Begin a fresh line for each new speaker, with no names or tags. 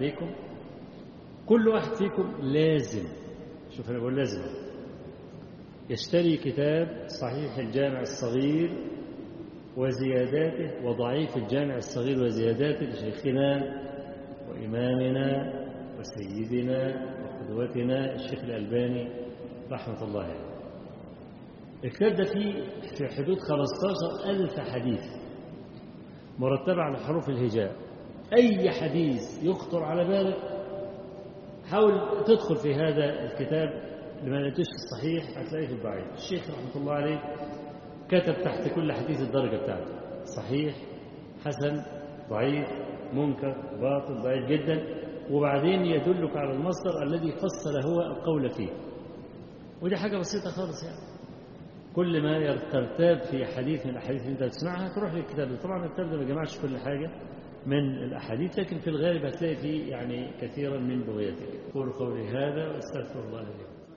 عليكم كل واحد فيكم لازم شوف أنا بقول لازم يشتري كتاب صحيح الجامع الصغير وزياداته وضعيف الجامع الصغير وزياداته لشيخنا وإمامنا وسيدنا وقدوتنا الشيخ الألباني رحمة الله عليه يعني. الكتاب ده فيه في حدود 15 ألف حديث مرتبة على حروف الهجاء أي حديث يخطر على بالك حاول تدخل في هذا الكتاب لما لقيتوش في الصحيح هتلاقيه في الضعيف الشيخ رحمة الله عليه كتب تحت كل حديث الدرجة بتاعته صحيح حسن ضعيف منكر باطل ضعيف جدا وبعدين يدلك على المصدر الذي فصل هو القول فيه ودي حاجة بسيطة خالص يعني كل ما ترتاب في حديث من الأحاديث اللي أنت بتسمعها تروح للكتاب ده طبعا الكتاب ده ما جمعش كل حاجة من الأحاديث لكن في الغالب هتلاقي فيه يعني كثيرا من بغيتك قول قولي هذا واستغفر الله لي